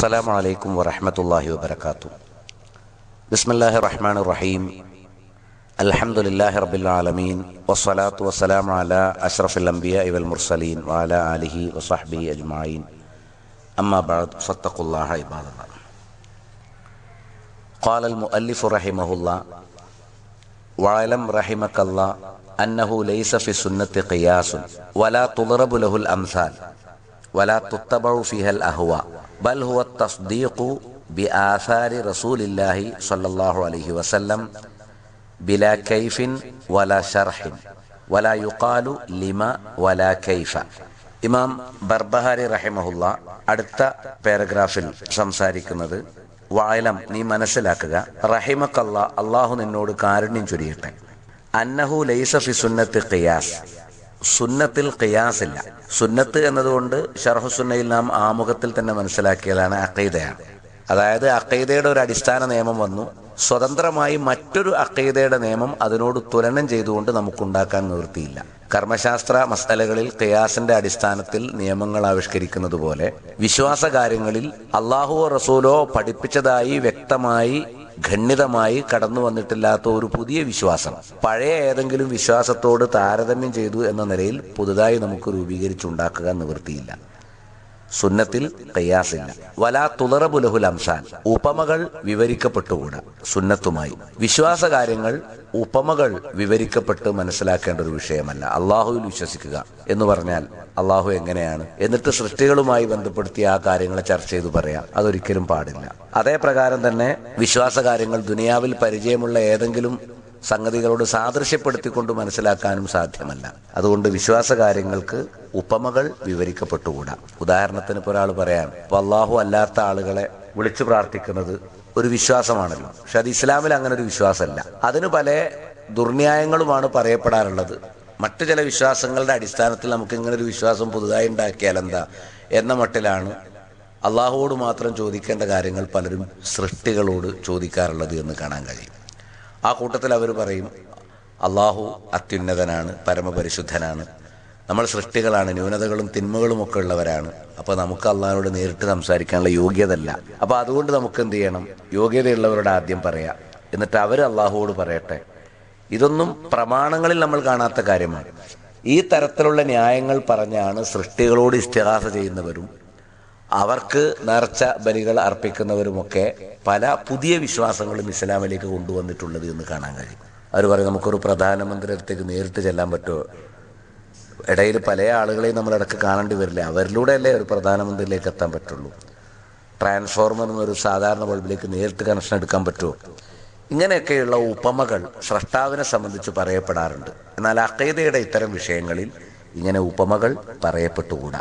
السلام عليكم ورحمة الله وبركاته بسم الله الرحمن الرحيم الحمد لله رب العالمين والصلاة والسلام على أشرف الأنبياء والمرسلين وعلى آله وصحبه أجمعين أما بعد فاتقوا الله عباد الله قال المؤلف رحمه الله واعلم رحمك الله أنه ليس في السنة قياس ولا تضرب له الأمثال ولا تتبع فيها الأهواء بل هو التصديق بآثار رسول الله صلى الله عليه وسلم بلا كيف ولا شرح ولا يقال لما ولا كيف ഇമാം ബർബഹാരി റഹിമഹുല്ല അടുത്ത പാരഗ്രാഫിൽ സംസാരിക്കുന്നത് വായലം നീ മനസ്സിലാക്കുക റഹിമക്കല്ല അള്ളാഹു നിന്നോട് കാരുണ്യം ചൊരിയട്ടെ അന്നഹു ലൈസ ഫി സുന്നത്ത് ഖിയാസ് സുന്നത്തിൽ ഖിയാസ് ഇല്ല സുന്നത്ത് എന്നതുകൊണ്ട് ഷർഹുസുന്നയിൽ നാം ആമുഖത്തിൽ തന്നെ മനസ്സിലാക്കിയതാണ് അക്കൈദയാണ് അതായത് അക്കൈദയുടെ ഒരു അടിസ്ഥാന നിയമം വന്നു സ്വതന്ത്രമായി മറ്റൊരു അക്കൈദയുടെ നിയമം അതിനോട് തുലനം ചെയ്തുകൊണ്ട് നമുക്കുണ്ടാക്കാൻ നിവൃത്തിയില്ല കർമ്മശാസ്ത്ര മസലകളിൽ ഖിയാസിന്റെ അടിസ്ഥാനത്തിൽ നിയമങ്ങൾ ആവിഷ്കരിക്കുന്നത് പോലെ വിശ്വാസ കാര്യങ്ങളിൽ അള്ളാഹുവോ റസൂലോ പഠിപ്പിച്ചതായി വ്യക്തമായി ഖണ്ഡിതമായി കടന്നു വന്നിട്ടില്ലാത്ത ഒരു പുതിയ വിശ്വാസം പഴയ ഏതെങ്കിലും വിശ്വാസത്തോട് താരതമ്യം ചെയ്തു എന്ന നിലയിൽ പുതുതായി നമുക്ക് രൂപീകരിച്ചുണ്ടാക്കുക നിവൃത്തിയില്ല സുന്നത്തിൽ കയ്യാസില്ല വലാ തുളറബുലഹുൽ അംസാൻ ഉപമകൾ വിവരിക്കപ്പെട്ടുകൂടാ സുന്നത്തുമായി വിശ്വാസ കാര്യങ്ങൾ ഉപമകൾ വിവരിക്കപ്പെട്ട് മനസ്സിലാക്കേണ്ട ഒരു വിഷയമല്ല അള്ളാഹുവിൽ വിശ്വസിക്കുക എന്ന് പറഞ്ഞാൽ അള്ളാഹു എങ്ങനെയാണ് എന്നിട്ട് സൃഷ്ടികളുമായി ബന്ധപ്പെടുത്തി ആ കാര്യങ്ങളെ ചർച്ച ചെയ്തു പറയാം അതൊരിക്കലും പാടില്ല അതേ പ്രകാരം തന്നെ വിശ്വാസ കാര്യങ്ങൾ ദുനിയാവിൽ പരിചയമുള്ള ഏതെങ്കിലും സംഗതികളോട് സാദൃശ്യപ്പെടുത്തിക്കൊണ്ട് മനസ്സിലാക്കാനും സാധ്യമല്ല അതുകൊണ്ട് വിശ്വാസ കാര്യങ്ങൾക്ക് ഉപമകൾ വിവരിക്കപ്പെട്ടുകൂടാ ഉദാഹരണത്തിന് ഇപ്പോൾ ഒരാൾ പറയാൻ ഇപ്പൊ അള്ളാഹു അല്ലാത്ത ആളുകളെ വിളിച്ചു പ്രാർത്ഥിക്കുന്നത് ഒരു വിശ്വാസമാണല്ലോ പക്ഷെ അത് ഇസ്ലാമിൽ അങ്ങനെ ഒരു വിശ്വാസമല്ല അതിന് പല ദുർന്യായങ്ങളുമാണ് പറയപ്പെടാറുള്ളത് മറ്റു ചില വിശ്വാസങ്ങളുടെ അടിസ്ഥാനത്തിൽ നമുക്ക് ഇങ്ങനെ ഒരു വിശ്വാസം പുതുതായി ഉണ്ടാക്കിയാൽ എന്താ എന്ന മട്ടിലാണ് അള്ളാഹുവോട് മാത്രം ചോദിക്കേണ്ട കാര്യങ്ങൾ പലരും സൃഷ്ടികളോട് ചോദിക്കാറുള്ളത് എന്ന് കാണാൻ കഴിയും ആ കൂട്ടത്തിൽ അവർ പറയും അള്ളാഹു അത്യുന്നതനാണ് പരമപരിശുദ്ധനാണ് നമ്മൾ സൃഷ്ടികളാണ് ന്യൂനതകളും തിന്മകളും ഒക്കെ ഉള്ളവരാണ് അപ്പോൾ നമുക്ക് അള്ളാഹിനോട് നേരിട്ട് സംസാരിക്കാനുള്ള യോഗ്യതല്ല അപ്പോൾ അതുകൊണ്ട് നമുക്ക് എന്ത് ചെയ്യണം യോഗ്യതയുള്ളവരോട് ആദ്യം പറയാം എന്നിട്ട് അവർ അള്ളാഹുവോട് പറയട്ടെ ഇതൊന്നും പ്രമാണങ്ങളിൽ നമ്മൾ കാണാത്ത കാര്യമാണ് ഈ തരത്തിലുള്ള ന്യായങ്ങൾ പറഞ്ഞാണ് സൃഷ്ടികളോട് ഇസ്തിഹാസ ചെയ്യുന്നവരും അവർക്ക് നേർച്ച ബലികൾ അർപ്പിക്കുന്നവരുമൊക്കെ പല പുതിയ വിശ്വാസങ്ങളും ഇസ്ലാമിലേക്ക് കൊണ്ടുവന്നിട്ടുള്ളത് എന്ന് കാണാൻ കഴിയും അവർ പറയും നമുക്കൊരു പ്രധാനമന്ത്രി അടുത്തേക്ക് നേരിട്ട് ചെല്ലാൻ പറ്റുമോ ഇടയിൽ പല ആളുകളെയും നമ്മൾ ഇടയ്ക്ക് കാണേണ്ടി വരില്ല അവരിലൂടെ അല്ലേ ഒരു പ്രധാനമന്ത്രിയിലേക്ക് എത്താൻ പറ്റുള്ളൂ ട്രാൻസ്ഫോർമർ എന്നൊരു സാധാരണ ബൾബിലേക്ക് നേരിട്ട് കണക്ഷൻ എടുക്കാൻ പറ്റുമോ ഇങ്ങനെയൊക്കെയുള്ള ഉപമകൾ സ്രഷ്ടാവിനെ സംബന്ധിച്ച് പറയപ്പെടാറുണ്ട് എന്നാൽ അക്കൈദയുടെ ഇത്തരം വിഷയങ്ങളിൽ ഇങ്ങനെ ഉപമകൾ പറയപ്പെട്ടുകൂടാ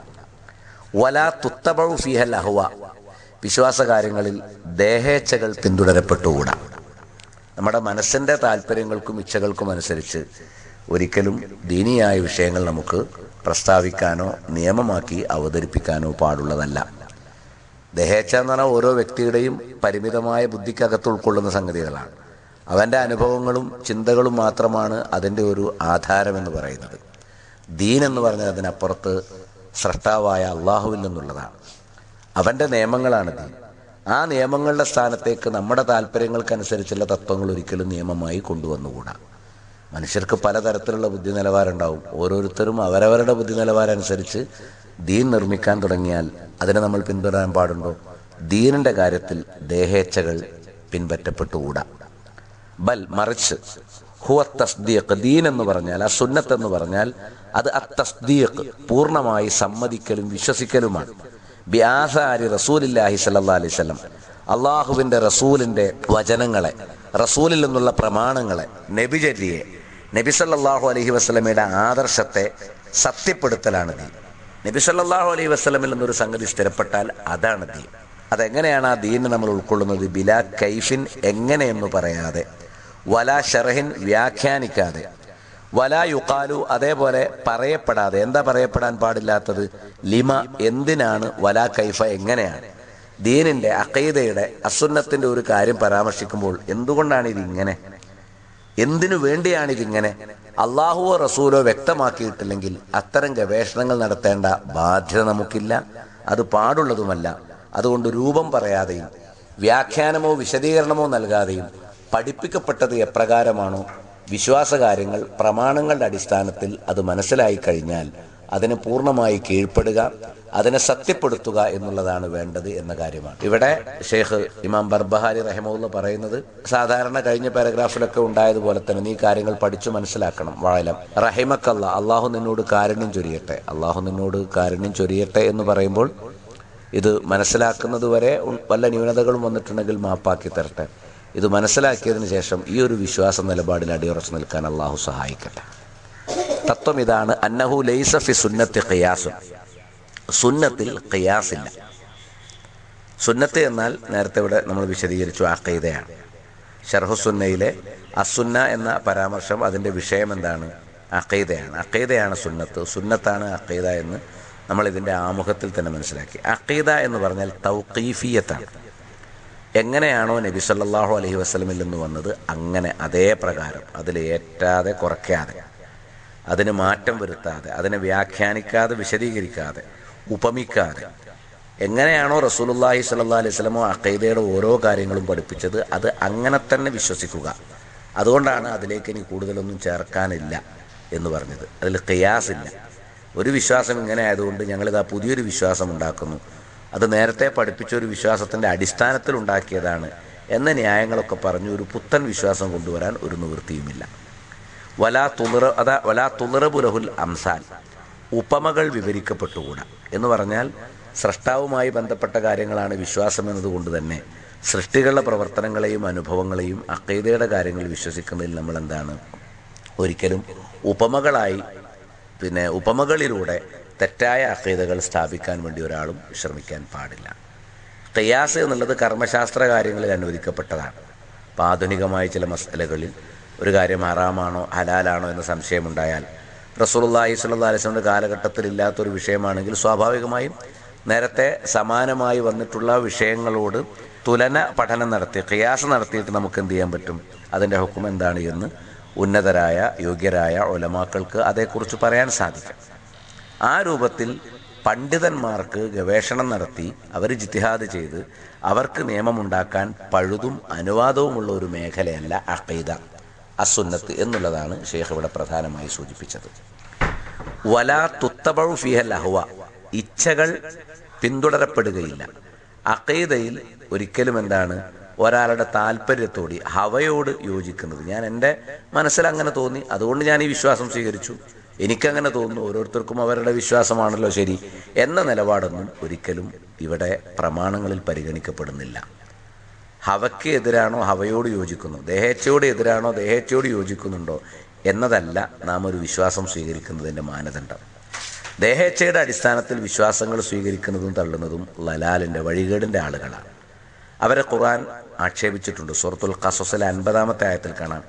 വലാ തുത്തബഴു ഫിഹൽ അഹ്വ വിശ്വാസ കാര്യങ്ങളിൽ ദേഹേച്ഛകൾ പിന്തുടരപ്പെട്ടുകൂടാ നമ്മുടെ മനസ്സിൻ്റെ താല്പര്യങ്ങൾക്കും ഇച്ഛകൾക്കും അനുസരിച്ച് ഒരിക്കലും ദീനിയായ വിഷയങ്ങൾ നമുക്ക് പ്രസ്താവിക്കാനോ നിയമമാക്കി അവതരിപ്പിക്കാനോ പാടുള്ളതല്ല ദേഹേച്ഛ എന്ന് പറഞ്ഞാൽ ഓരോ വ്യക്തിയുടെയും പരിമിതമായ ബുദ്ധിക്കകത്ത് ഉൾക്കൊള്ളുന്ന സംഗതികളാണ് അവൻ്റെ അനുഭവങ്ങളും ചിന്തകളും മാത്രമാണ് അതിൻ്റെ ഒരു ആധാരം എന്ന് പറയുന്നത് ദീൻ എന്ന് പറഞ്ഞാൽ അതിനപ്പുറത്ത് സ്രഷ്ടാവായ അള്ളാഹുവിൽ നിന്നുള്ളതാണ് അവൻ്റെ നിയമങ്ങളാണ് ദീൻ ആ നിയമങ്ങളുടെ സ്ഥാനത്തേക്ക് നമ്മുടെ താല്പര്യങ്ങൾക്കനുസരിച്ചുള്ള തത്വങ്ങൾ ഒരിക്കലും നിയമമായി കൊണ്ടുവന്നുകൂടാ മനുഷ്യർക്ക് പലതരത്തിലുള്ള ബുദ്ധി നിലവാരം ഉണ്ടാവും ഓരോരുത്തരും അവരവരുടെ ബുദ്ധി നിലവാരം അനുസരിച്ച് ദീൻ നിർമ്മിക്കാൻ തുടങ്ങിയാൽ അതിനെ നമ്മൾ പിന്തുടരാൻ പാടുണ്ടോ ദീനിൻ്റെ കാര്യത്തിൽ ദേഹേച്ഛകൾ പിൻപറ്റപ്പെട്ടുകൂടാ ബൽ മറിച്ച് ഹുവ തസ്ദീഖ് ദീൻ എന്ന് പറഞ്ഞാൽ ആ സുന്നത്ത് എന്ന് പറഞ്ഞാൽ അത് അത്തസ്ദീഖ് പൂർണ്ണമായി സമ്മതിക്കലും വിശ്വസിക്കലുമാണ് ബിആസാരി റസൂലില്ലാഹി സല്ലാ അലൈഹി സ്വലം അള്ളാഹുവിൻ്റെ റസൂലിൻ്റെ വചനങ്ങളെ റസൂലിൽ നിന്നുള്ള പ്രമാണങ്ങളെ നബിചര്യയെ നബി സല്ലാഹു അലൈഹി വസ്ലമയുടെ ആദർശത്തെ സത്യപ്പെടുത്തലാണ് ദീൻ നബി സല്ലാഹു അലൈഹി വസ്ലമിൽ നിന്നൊരു സംഗതി സ്ഥിരപ്പെട്ടാൽ അതാണ് ദീൻ അതെങ്ങനെയാണ് ആ ദീനെ നമ്മൾ ഉൾക്കൊള്ളുന്നത് ബിലാ കൈഫിൻ എങ്ങനെയെന്ന് പറയാതെ വലാ ഷറഹിൻ വ്യാഖ്യാനിക്കാതെ വലാ യുക്കാലു അതേപോലെ പറയപ്പെടാതെ എന്താ പറയപ്പെടാൻ പാടില്ലാത്തത് ലിമ എന്തിനാണ് വലാ കൈഫ എങ്ങനെയാണ് ദീനിന്റെ അക്കൈദയുടെ അസുന്നത്തിന്റെ ഒരു കാര്യം പരാമർശിക്കുമ്പോൾ എന്തുകൊണ്ടാണ് ഇതിങ്ങനെ എന്തിനു വേണ്ടിയാണ് ഇതിങ്ങനെ അള്ളാഹുവോ റസൂലോ വ്യക്തമാക്കിയിട്ടില്ലെങ്കിൽ അത്തരം ഗവേഷണങ്ങൾ നടത്തേണ്ട ബാധ്യത നമുക്കില്ല അത് പാടുള്ളതുമല്ല അതുകൊണ്ട് രൂപം പറയാതെയും വ്യാഖ്യാനമോ വിശദീകരണമോ നൽകാതെയും പഠിപ്പിക്കപ്പെട്ടത് എപ്രകാരമാണോ വിശ്വാസകാര്യങ്ങൾ പ്രമാണങ്ങളുടെ അടിസ്ഥാനത്തിൽ അത് മനസ്സിലായി കഴിഞ്ഞാൽ അതിന് പൂർണ്ണമായി കീഴ്പ്പെടുക അതിനെ സത്യപ്പെടുത്തുക എന്നുള്ളതാണ് വേണ്ടത് എന്ന കാര്യമാണ് ഇവിടെ ഷെയ്ഖ് ഇമാം ബർബഹാരി റഹമുല്ല പറയുന്നത് സാധാരണ കഴിഞ്ഞ പാരഗ്രാഫിലൊക്കെ ഉണ്ടായതുപോലെ തന്നെ നീ കാര്യങ്ങൾ പഠിച്ചു മനസ്സിലാക്കണം വാഴലം റഹിമക്കല്ല അള്ളാഹു നിന്നോട് കാരുണ്യം ചൊരിയട്ടെ അള്ളാഹു നിന്നോട് കാരുണ്യം ചൊരിയട്ടെ എന്ന് പറയുമ്പോൾ ഇത് മനസ്സിലാക്കുന്നത് വരെ ഉ- വല്ല ന്യൂനതകളും വന്നിട്ടുണ്ടെങ്കിൽ മാപ്പാക്കി തരട്ടെ ഇത് മനസ്സിലാക്കിയതിന് ശേഷം ഈ ഒരു വിശ്വാസ നിലപാടിൽ അടിയുറച്ചു നിൽക്കാൻ അള്ളാഹു സഹായിക്കട്ടെ തത്വം ഇതാണ് അന്നഹു ലൈസഫി സുന്നത്തി ഖിയാസും സുന്നത്തിൽ ഖിയാസില്ല സുന്നത്ത് എന്നാൽ നേരത്തെ ഇവിടെ നമ്മൾ വിശദീകരിച്ചു അഖീദയാണ് ഷർഹുസുന്നയിലെ അസുന്ന എന്ന പരാമർശം അതിൻ്റെ വിഷയം എന്താണ് അഖീദയാണ് അഖീദയാണ് സുന്നത്ത് സുന്നത്താണ് അഖീദ എന്ന് നമ്മൾ ഇതിൻ്റെ ആമുഖത്തിൽ തന്നെ മനസ്സിലാക്കി അഖീദ എന്ന് പറഞ്ഞാൽ തൗഖീഫിയത്താണ് എങ്ങനെയാണോ നബി സല്ലല്ലാഹു അലൈഹി വസല്ലമിൽ നിന്ന് വന്നത് അങ്ങനെ അതേ പ്രകാരം അതിൽ ഏറ്റാതെ കുറയ്ക്കാതെ അതിന് മാറ്റം വരുത്താതെ അതിനെ വ്യാഖ്യാനിക്കാതെ വിശദീകരിക്കാതെ ഉപമിക്കാതെ എങ്ങനെയാണോ റസൂലുള്ളാഹി സ്വല്ലല്ലാഹി അലൈഹി വസല്ലമോ അഖീദയുടെ ഓരോ കാര്യങ്ങളും പഠിപ്പിച്ചത് അത് അങ്ങനെ തന്നെ വിശ്വസിക്കുക അതുകൊണ്ടാണ് അതിലേക്ക് ഇനി കൂടുതലൊന്നും ചേർക്കാനില്ല എന്ന് പറഞ്ഞത് അതിൽ ഖിയാസില്ല ഒരു വിശ്വാസം ഇങ്ങനെ ആയതുകൊണ്ട് ഞങ്ങളിതാ പുതിയൊരു വിശ്വാസം ഉണ്ടാക്കുന്നു അത് നേരത്തെ പഠിപ്പിച്ച ഒരു വിശ്വാസത്തിൻ്റെ അടിസ്ഥാനത്തിൽ ഉണ്ടാക്കിയതാണ് എന്ന ന്യായങ്ങളൊക്കെ പറഞ്ഞു ഒരു പുത്തൻ വിശ്വാസം കൊണ്ടുവരാൻ ഒരു നിവൃത്തിയുമില്ല വലാ തുളിറ അതാ വലാ തുളിറബുലഹുൽ അംസാൽ ഉപമകൾ വിവരിക്കപ്പെട്ടുകൂടാ എന്ന് പറഞ്ഞാൽ സ്രഷ്ടാവുമായി ബന്ധപ്പെട്ട കാര്യങ്ങളാണ് വിശ്വാസം എന്നതുകൊണ്ട് തന്നെ സൃഷ്ടികളുടെ പ്രവർത്തനങ്ങളെയും അനുഭവങ്ങളെയും അക്കൈതയുടെ കാര്യങ്ങളിൽ വിശ്വസിക്കുന്നതിൽ നമ്മൾ എന്താണ് ഒരിക്കലും ഉപമകളായി പിന്നെ ഉപമകളിലൂടെ തെറ്റായ അക്കൈതകൾ സ്ഥാപിക്കാൻ വേണ്ടി ഒരാളും ശ്രമിക്കാൻ പാടില്ല ഖിയാസ് എന്നുള്ളത് കർമ്മശാസ്ത്ര കാര്യങ്ങളിൽ അനുവദിക്കപ്പെട്ടതാണ് അപ്പോൾ ആധുനികമായ ചില മസലകളിൽ ഒരു കാര്യം ഹറാമാണോ ഹലാലാണോ എന്ന സംശയമുണ്ടായാൽ റസൂലുള്ളാഹി സ്വല്ലല്ലാഹി അലൈഹി വസല്ലമയുടെ കാലഘട്ടത്തിൽ ഇല്ലാത്തൊരു വിഷയമാണെങ്കിൽ സ്വാഭാവികമായും നേരത്തെ സമാനമായി വന്നിട്ടുള്ള വിഷയങ്ങളോട് തുലന പഠനം നടത്തി ഖിയാസ് നടത്തിയിട്ട് നമുക്ക് എന്ത് ചെയ്യാൻ പറ്റും അതിൻ്റെ ഹുക്കും എന്താണ് എന്ന് ഉന്നതരായ യോഗ്യരായ ഒലമാക്കൾക്ക് അതേക്കുറിച്ച് പറയാൻ സാധിക്കും ആ രൂപത്തിൽ പണ്ഡിതന്മാർക്ക് ഗവേഷണം നടത്തി അവർ ജിത്തിഹാദ് ചെയ്ത് അവർക്ക് നിയമമുണ്ടാക്കാൻ പഴുതും അനുവാദവുമുള്ള ഒരു മേഖലയല്ല അഖീദ അസുന്നത്ത് എന്നുള്ളതാണ് ഷെയ്ഖ് ഇവിടെ പ്രധാനമായി സൂചിപ്പിച്ചത് വലാ തുത്തബഴു ഫിഹൽ അഹ്വ ഇച്ഛകൾ പിന്തുടരപ്പെടുകയില്ല അഖീദയിൽ ഒരിക്കലും എന്താണ് ഒരാളുടെ താല്പര്യത്തോടി ഹവയോട് യോജിക്കുന്നത് ഞാൻ എൻ്റെ മനസ്സിൽ അങ്ങനെ തോന്നി അതുകൊണ്ട് ഞാൻ ഈ വിശ്വാസം സ്വീകരിച്ചു എനിക്കങ്ങനെ തോന്നുന്നു ഓരോരുത്തർക്കും അവരുടെ വിശ്വാസമാണല്ലോ ശരി എന്ന നിലപാടൊന്നും ഒരിക്കലും ഇവിടെ പ്രമാണങ്ങളിൽ പരിഗണിക്കപ്പെടുന്നില്ല ഹവയ്ക്ക് എതിരാണോ ഹവയോട് യോജിക്കുന്നു ദേഹേച്ഛയോട് എതിരാണോ ദേഹേച്ഛയോട് യോജിക്കുന്നുണ്ടോ എന്നതല്ല നാം ഒരു വിശ്വാസം സ്വീകരിക്കുന്നതിൻ്റെ മാനദണ്ഡം ദേഹേച്ഛയുടെ അടിസ്ഥാനത്തിൽ വിശ്വാസങ്ങൾ സ്വീകരിക്കുന്നതും തള്ളുന്നതും ലലാലിൻ്റെ വഴികേടിൻ്റെ ആളുകളാണ് അവരെ ഖുർആൻ ആക്ഷേപിച്ചിട്ടുണ്ട് സൂറത്തുൽ ഖസസിലെ അൻപതാമത്തെ ആയത്തിൽ കാണാം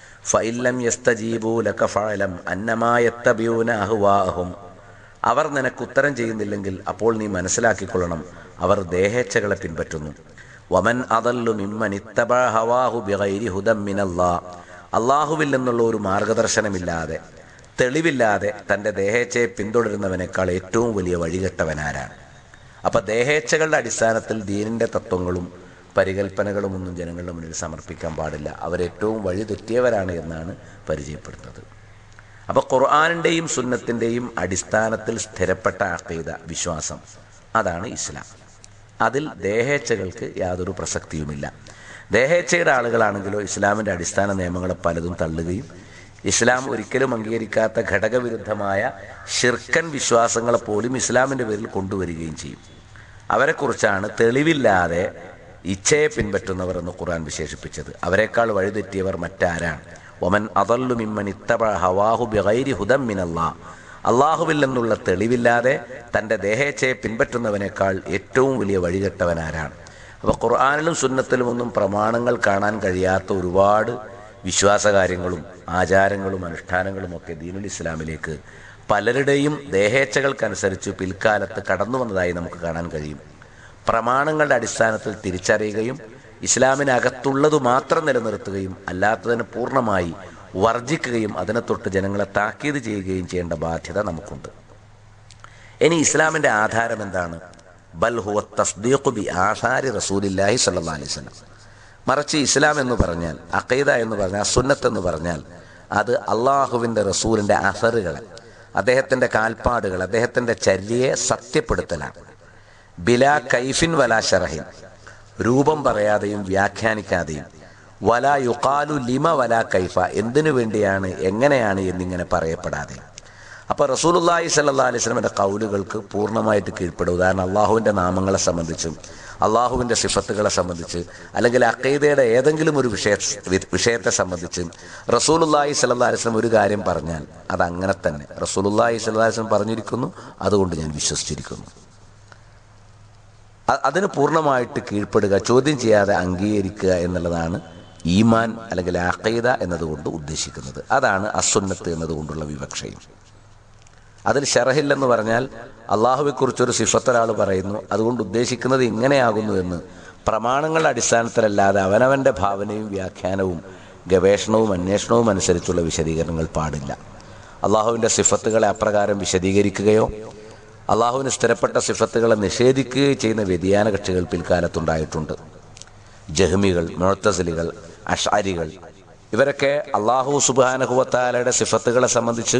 ഫൈലം യസ്തജീബൂ ലക ഫഅലം അന്നമാ യത്തബിയൂന അഹ്വാഅഹും അവർ നിനക്ക് ഉത്തരം ചെയ്യുന്നില്ലെങ്കിൽ അപ്പോൾ നീ മനസ്സിലാക്കിക്കൊള്ളണം അവർ ദേഹേച്ഛകളെ പിൻപറ്റുന്നു വമൻ അതല്ലു മിമ്മൻ ഇത്തബ ഹവാഹു ബിഗൈരി ഹുദം മിനല്ലാ അള്ളാഹുവിൽ നിന്നുള്ള ഒരു മാർഗദർശനമില്ലാതെ തെളിവില്ലാതെ തൻ്റെ ദേഹേച്ഛയെ പിന്തുടരുന്നവനേക്കാൾ ഏറ്റവും വലിയ വഴികെട്ടവനാരാണ് അപ്പം ദേഹേച്ഛകളുടെ അടിസ്ഥാനത്തിൽ ദീനിൻ്റെ തത്വങ്ങളും പരികൽപ്പനകളും ഒന്നും ജനങ്ങളുടെ മുന്നിൽ സമർപ്പിക്കാൻ പാടില്ല അവരേറ്റവും വഴി തെറ്റിയവരാണ് എന്നാണ് പരിചയപ്പെടുന്നത് അപ്പോൾ ഖുർആാനിൻ്റെയും സുന്നത്തിൻ്റെയും അടിസ്ഥാനത്തിൽ സ്ഥിരപ്പെട്ട അക്കീത വിശ്വാസം അതാണ് ഇസ്ലാം അതിൽ ദേഹേച്ഛകൾക്ക് യാതൊരു പ്രസക്തിയുമില്ല ദേഹേച്ഛയുടെ ആളുകളാണെങ്കിലോ ഇസ്ലാമിൻ്റെ അടിസ്ഥാന നിയമങ്ങളെ പലതും തള്ളുകയും ഇസ്ലാം ഒരിക്കലും അംഗീകരിക്കാത്ത ഘടകവിരുദ്ധമായ ഷിർക്കൻ വിശ്വാസങ്ങളെ പോലും ഇസ്ലാമിൻ്റെ പേരിൽ കൊണ്ടുവരികയും ചെയ്യും അവരെക്കുറിച്ചാണ് തെളിവില്ലാതെ ഇച്ഛയെ പിൻപറ്റുന്നവർ എന്ന് ഖുർആൻ വിശേഷിപ്പിച്ചത് അവരെക്കാൾ വഴിതെറ്റിയവർ മറ്റാരാണ് ഒമൻ അതല്ലു മിമ്മൻ ഇത്തബ ഹവാഹു ബിഗൈരി ഹുദം മിനല്ലാ അള്ളാഹുവിൽ നിന്നുള്ള തെളിവില്ലാതെ തൻ്റെ ദേഹേച്ഛയെ പിൻപറ്റുന്നവനേക്കാൾ ഏറ്റവും വലിയ വഴികെട്ടവനാരാണ് അപ്പോൾ ഖുർആാനിലും സുന്നത്തിലും ഒന്നും പ്രമാണങ്ങൾ കാണാൻ കഴിയാത്ത ഒരുപാട് വിശ്വാസകാര്യങ്ങളും ആചാരങ്ങളും അനുഷ്ഠാനങ്ങളും ഒക്കെ ദീനുൽ ഇസ്ലാമിലേക്ക് പലരുടെയും ദേഹേച്ഛകൾക്കനുസരിച്ച് പിൽക്കാലത്ത് കടന്നു വന്നതായി നമുക്ക് കാണാൻ കഴിയും പ്രമാണങ്ങളുടെ അടിസ്ഥാനത്തിൽ തിരിച്ചറിയുകയും ഇസ്ലാമിനകത്തുള്ളത് മാത്രം നിലനിർത്തുകയും അല്ലാത്തതിന് പൂർണ്ണമായി വർജിക്കുകയും അതിനെ തൊട്ട് ജനങ്ങളെ താക്കീത് ചെയ്യുകയും ചെയ്യേണ്ട ബാധ്യത നമുക്കുണ്ട് ഇനി ഇസ്ലാമിൻ്റെ ആധാരം എന്താണ് ബൽ ഹുവ തസ്ദീഖു ബി ആധാരി റസൂലില്ലാഹി സല്ലല്ലാഹു അലൈഹി വസല്ലം മറിച്ച് ഇസ്ലാം എന്ന് പറഞ്ഞാൽ അഖീദ എന്ന് പറഞ്ഞാൽ സുന്നത്ത് എന്ന് പറഞ്ഞാൽ അത് അള്ളാഹുവിൻ്റെ റസൂലിൻ്റെ അസറുകളെ അദ്ദേഹത്തിൻ്റെ കാൽപ്പാടുകൾ അദ്ദേഹത്തിൻ്റെ ചര്യയെ സത്യപ്പെടുത്തലാണ് ബിലാ കൈഫിൻ വലാ ഷറഹിൻ രൂപം പറയാതെയും വ്യാഖ്യാനിക്കാതെയും വലാ യുക്കാലു ലിമ വലാ കൈഫ എന്തിനു വേണ്ടിയാണ് എങ്ങനെയാണ് എന്നിങ്ങനെ പറയപ്പെടാതെ അപ്പോൾ റസൂലുല്ലാഹി സല്ലാ അലൈഹി സ്വലമിൻ്റെ കൗലുകൾക്ക് പൂർണ്ണമായിട്ട് കീഴ്പ്പെടും ഉദാഹരണം അള്ളാഹുവിൻ്റെ നാമങ്ങളെ സംബന്ധിച്ചും അള്ളാഹുവിൻ്റെ സിഫത്തുകളെ സംബന്ധിച്ച് അല്ലെങ്കിൽ അക്കൈദയുടെ ഏതെങ്കിലും ഒരു വിഷയ വിഷയത്തെ സംബന്ധിച്ച് റസൂലുല്ലാഹി സല്ലാ അലൈഹി സ്വലം ഒരു കാര്യം പറഞ്ഞാൽ അത് അങ്ങനെ തന്നെ റസൂലുല്ലാഹി സല്ലാ അലൈഹി സ്വലം പറഞ്ഞിരിക്കുന്നു അതുകൊണ്ട് ഞാൻ വിശ്വസിച്ചിരിക്കുന്നു അ- അതിന് പൂർണ്ണമായിട്ട് കീഴ്പ്പെടുക ചോദ്യം ചെയ്യാതെ അംഗീകരിക്കുക എന്നുള്ളതാണ് ഈമാൻ അല്ലെങ്കിൽ അഖീദ എന്നതുകൊണ്ട് ഉദ്ദേശിക്കുന്നത് അതാണ് അസുന്നത്ത് എന്നതുകൊണ്ടുള്ള വിവക്ഷയും അതിൽ ഷറഹില്ലെന്ന് പറഞ്ഞാൽ അള്ളാഹുവെക്കുറിച്ചൊരു സിഫത്ത് ഒരാൾ പറയുന്നു അതുകൊണ്ട് ഉദ്ദേശിക്കുന്നത് ഇങ്ങനെയാകുന്നു എന്ന് പ്രമാണങ്ങളുടെ അടിസ്ഥാനത്തിലല്ലാതെ അവനവൻ്റെ ഭാവനയും വ്യാഖ്യാനവും ഗവേഷണവും അന്വേഷണവും അനുസരിച്ചുള്ള വിശദീകരണങ്ങൾ പാടില്ല അള്ളാഹുവിൻ്റെ സിഫത്തുകളെ അപ്രകാരം വിശദീകരിക്കുകയോ അള്ളാഹുവിന് സ്ഥിരപ്പെട്ട സിഫത്തുകളെ നിഷേധിക്കുകയോ ചെയ്യുന്ന വ്യതിയാന കക്ഷികൾ പിൽക്കാലത്തുണ്ടായിട്ടുണ്ട് ജഹ്മികൾ മുഴത്തസലികൾ അഷാരികൾ ഇവരൊക്കെ അള്ളാഹു സുബാനഹുവത്താലയുടെ സിഫത്തുകളെ സംബന്ധിച്ച്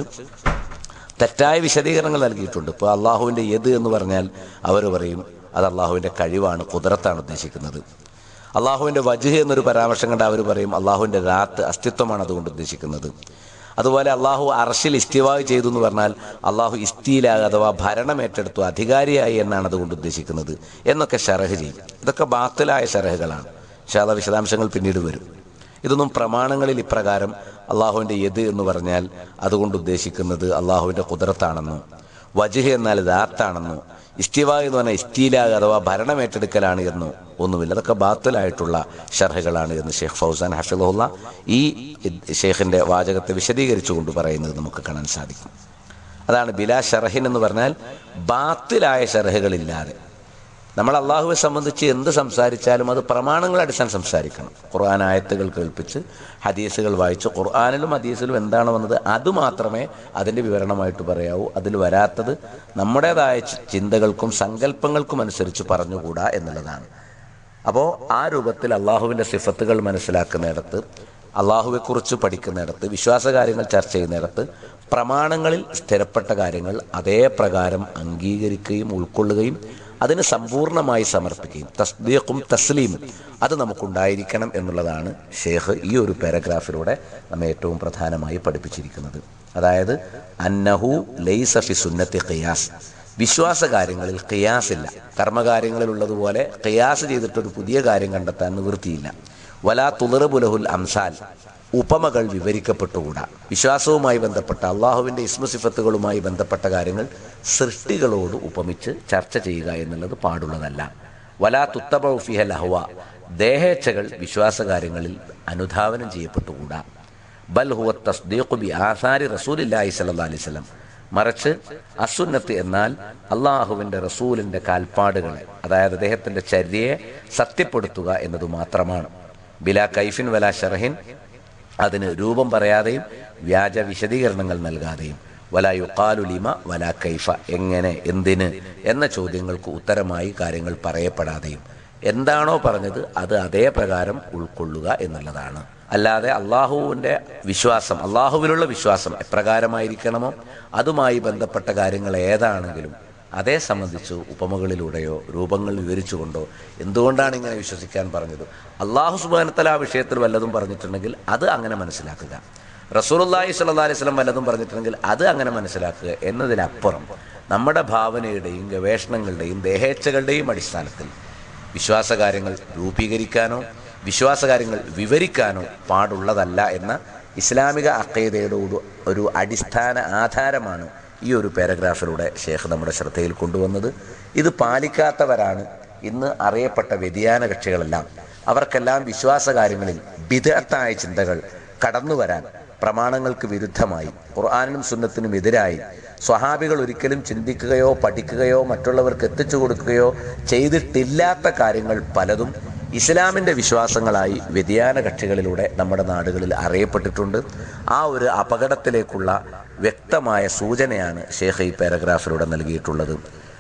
തെറ്റായ വിശദീകരണങ്ങൾ നൽകിയിട്ടുണ്ട് ഇപ്പോൾ അള്ളാഹുവിൻ്റെ യദ് എന്ന് പറഞ്ഞാൽ അവർ പറയും അത് അള്ളാഹുവിൻ്റെ കഴിവാണ് കുതിരത്താണ് ഉദ്ദേശിക്കുന്നത് അള്ളാഹുവിൻ്റെ വജുഹ് എന്നൊരു പരാമർശം കണ്ട അവർ പറയും അള്ളാഹുവിൻ്റെ രാത്ത് അസ്തിത്വമാണ് അതുകൊണ്ട് ഉദ്ദേശിക്കുന്നത് അതുപോലെ അള്ളാഹു അർഷിൽ ഇസ്തിവാഗ് ചെയ്തു എന്ന് പറഞ്ഞാൽ അള്ളാഹു ഇസ്തിയിലാക അഥവാ ഭരണം ഏറ്റെടുത്തു അധികാരിയായി എന്നാണ് അതുകൊണ്ട് ഉദ്ദേശിക്കുന്നത് എന്നൊക്കെ ഷറഹ് ചെയ്യും ഇതൊക്കെ ബാത്തിലായ ഷറഹുകളാണ് ശാല വിശദാംശങ്ങൾ പിന്നീട് വരും ഇതൊന്നും പ്രമാണങ്ങളിൽ ഇപ്രകാരം അള്ളാഹുവിൻ്റെ യദ് എന്ന് പറഞ്ഞാൽ അതുകൊണ്ട് ഉദ്ദേശിക്കുന്നത് അള്ളാഹുവിൻ്റെ കുതിരത്താണെന്നോ വജുഹ് എന്നാൽ ദാത്താണെന്നോ ഇസ്തിവ എന്ന് പറഞ്ഞാൽ ഇസ്തീലാഗ് അഥവാ ഭരണം ഏറ്റെടുക്കലാണ് എന്നോ ഒന്നുമില്ല അതൊക്കെ ബാത്തിലായിട്ടുള്ള ഷർഹകളാണ് എന്ന് ഷെയ്ഖ് ഫൗസാൻ ഹഫിളുള്ള ഈ ഷെയ്ഖിൻ്റെ വാചകത്തെ വിശദീകരിച്ചുകൊണ്ട് പറയുന്നത് നമുക്ക് കാണാൻ സാധിക്കും അതാണ് ബിലാ ഷർഹിൻ എന്ന് പറഞ്ഞാൽ ബാത്തിലായ ഷർഹകളില്ലാതെ നമ്മൾ അള്ളാഹുവെ സംബന്ധിച്ച് എന്ത് സംസാരിച്ചാലും അത് പ്രമാണങ്ങളുടെ അടിസ്ഥാനം സംസാരിക്കണം ഖുർആൻ ആയത്തുകൾ കേൾപ്പിച്ച് ഹദീസുകൾ വായിച്ച് ഖുർആാനിലും ഹദീസിലും എന്താണ് വന്നത് അത് മാത്രമേ അതിൻ്റെ വിവരണമായിട്ട് പറയാവൂ അതിൽ വരാത്തത് നമ്മുടേതായ ചി- ചിന്തകൾക്കും സങ്കല്പങ്ങൾക്കും അനുസരിച്ച് പറഞ്ഞുകൂടാ എന്നുള്ളതാണ് അപ്പോൾ ആ രൂപത്തിൽ അള്ളാഹുവിൻ്റെ സിഫത്തുകൾ മനസ്സിലാക്കുന്നിടത്ത് അള്ളാഹുവെക്കുറിച്ച് പഠിക്കുന്നിടത്ത് വിശ്വാസകാര്യങ്ങൾ ചർച്ച ചെയ്യുന്നിടത്ത് പ്രമാണങ്ങളിൽ സ്ഥിരപ്പെട്ട കാര്യങ്ങൾ അതേ പ്രകാരം അംഗീകരിക്കുകയും ഉൾക്കൊള്ളുകയും അതിന് സമ്പൂർണ്ണമായി സമർപ്പിക്കുകയും തസ്ദീഖും തസ്ലീമും അത് നമുക്കുണ്ടായിരിക്കണം എന്നുള്ളതാണ് ഷേഖ് ഈ ഒരു പാരഗ്രാഫിലൂടെ നമ്മെ ഏറ്റവും പ്രധാനമായി പഠിപ്പിച്ചിരിക്കുന്നത് അതായത് അന്നഹു ലൈസ ഫി സുന്നത്തി ഖിയാസ് വിശ്വാസ കാര്യങ്ങളിൽ ഖിയാസില്ല കർമ്മകാര്യങ്ങളിലുള്ളതുപോലെ ഖിയാസ് ചെയ്തിട്ടൊരു പുതിയ കാര്യം കണ്ടെത്താൻ നിവൃത്തിയില്ല വലാ തുളറുബുലഹുൽ അംസാൽ ഉപമകൾ വിവരിക്കപ്പെട്ടുകൂടാ വിശ്വാസവുമായി ബന്ധപ്പെട്ട അള്ളാഹുവിൻ്റെ ഇസ്മസിഫത്തുകളുമായി ബന്ധപ്പെട്ട കാര്യങ്ങൾ സൃഷ്ടികളോട് ഉപമിച്ച് ചർച്ച ചെയ്യുക എന്നുള്ളത് പാടുള്ളതല്ല വലാ തുത്തബൌഫിഹൽ അഹ്വ ദേഹേച്ഛകൾ വിശ്വാസകാര്യങ്ങളിൽ അനുധാവനം ചെയ്യപ്പെട്ടുകൂടാ ബൽ ഹുവ തസ്ദീഖു ബി ആസാരി റസൂലില്ലാഹി സല്ലല്ലാഹു അലൈഹി വസല്ലം മറിച്ച് അസുന്നത്ത് എന്നാൽ അള്ളാഹുവിൻ്റെ റസൂലിൻ്റെ കാൽപ്പാടുകളെ അതായത് അദ്ദേഹത്തിൻ്റെ ചര്യയെ സത്യപ്പെടുത്തുക എന്നത് മാത്രമാണ് ബിലാ കൈഫിൻ വലാ ഷർഹിൻ അതിന് രൂപം പറയാതെയും വ്യാജ വിശദീകരണങ്ങൾ നൽകാതെയും വലാ യുക്കാലു ലിമ വലാ കൈഫ എങ്ങനെ എന്തിന് എന്ന ചോദ്യങ്ങൾക്ക് ഉത്തരമായി കാര്യങ്ങൾ പറയപ്പെടാതെയും എന്താണോ പറഞ്ഞത് അത് അതേ പ്രകാരം ഉൾക്കൊള്ളുക എന്നുള്ളതാണ് അല്ലാതെ അള്ളാഹുവിൻ്റെ വിശ്വാസം അള്ളാഹുവിലുള്ള വിശ്വാസം എപ്രകാരമായിരിക്കണമോ അതുമായി ബന്ധപ്പെട്ട കാര്യങ്ങൾ ഏതാണെങ്കിലും അതേ സംബന്ധിച്ച് ഉപമകളിലൂടെയോ രൂപങ്ങൾ വിവരിച്ചുകൊണ്ടോ എന്തുകൊണ്ടാണ് ഇങ്ങനെ വിശ്വസിക്കാൻ പറഞ്ഞത് അള്ളാഹു സുബാനത്തല ആ വിഷയത്തിൽ വല്ലതും പറഞ്ഞിട്ടുണ്ടെങ്കിൽ അത് അങ്ങനെ മനസ്സിലാക്കുക റസൂലുള്ളാഹി സ്വല്ലല്ലാഹി അലൈഹി വസല്ലം വല്ലതും പറഞ്ഞിട്ടുണ്ടെങ്കിൽ അത് അങ്ങനെ മനസ്സിലാക്കുക എന്നതിനപ്പുറം നമ്മുടെ ഭാവനയുടെയും ഗവേഷണങ്ങളുടെയും ദേഹേച്ഛകളുടെയും അടിസ്ഥാനത്തിൽ വിശ്വാസകാര്യങ്ങൾ രൂപീകരിക്കാനോ വിശ്വാസകാര്യങ്ങൾ വിവരിക്കാനോ പാടുള്ളതല്ല എന്ന ഇസ്ലാമിക അക്കൈതയുടെ ഒരു ഒരു അടിസ്ഥാന ആധാരമാണ് ഈ ഒരു പാരഗ്രാഫിലൂടെ ഷേഖ് നമ്മുടെ ശ്രദ്ധയിൽ കൊണ്ടുവന്നത് ഇത് പാലിക്കാത്തവരാണ് ഇന്ന് അറിയപ്പെട്ട വ്യതിയാന കക്ഷികളെല്ലാം അവർക്കെല്ലാം വിശ്വാസകാര്യങ്ങളിൽ വിദഗ്ധായ ചിന്തകൾ കടന്നു വരാൻ പ്രമാണങ്ങൾക്ക് വിരുദ്ധമായി ഖുർആാനിനും സുന്നത്തിനും എതിരായി സ്വഹാബികൾ ഒരിക്കലും ചിന്തിക്കുകയോ പഠിക്കുകയോ മറ്റുള്ളവർക്ക് എത്തിച്ചു കൊടുക്കുകയോ ചെയ്തിട്ടില്ലാത്ത കാര്യങ്ങൾ പലതും ഇസ്ലാമിൻ്റെ വിശ്വാസങ്ങളായി വ്യതിയാന കക്ഷികളിലൂടെ നമ്മുടെ നാടുകളിൽ അറിയപ്പെട്ടിട്ടുണ്ട് ആ ഒരു അപകടത്തിലേക്കുള്ള വ്യക്തമായ സൂചനയാണ് ഷേഖ് ഈ പാരഗ്രാഫിലൂടെ നൽകിയിട്ടുള്ളത്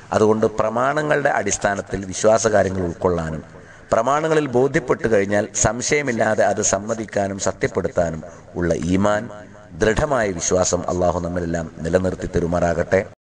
അതുകൊണ്ട് പ്രമാണങ്ങളുടെ അടിസ്ഥാനത്തിൽ വിശ്വാസകാര്യങ്ങൾ ഉൾക്കൊള്ളാനും പ്രമാണങ്ങളിൽ ബോധ്യപ്പെട്ടു കഴിഞ്ഞാൽ സംശയമില്ലാതെ അത് സമ്മതിക്കാനും സത്യപ്പെടുത്താനും ഉള്ള ഈമാൻ ദൃഢമായ വിശ്വാസം അള്ളാഹു നമ്മലെല്ലാം നിലനിർത്തി തരുമാറാകട്ടെ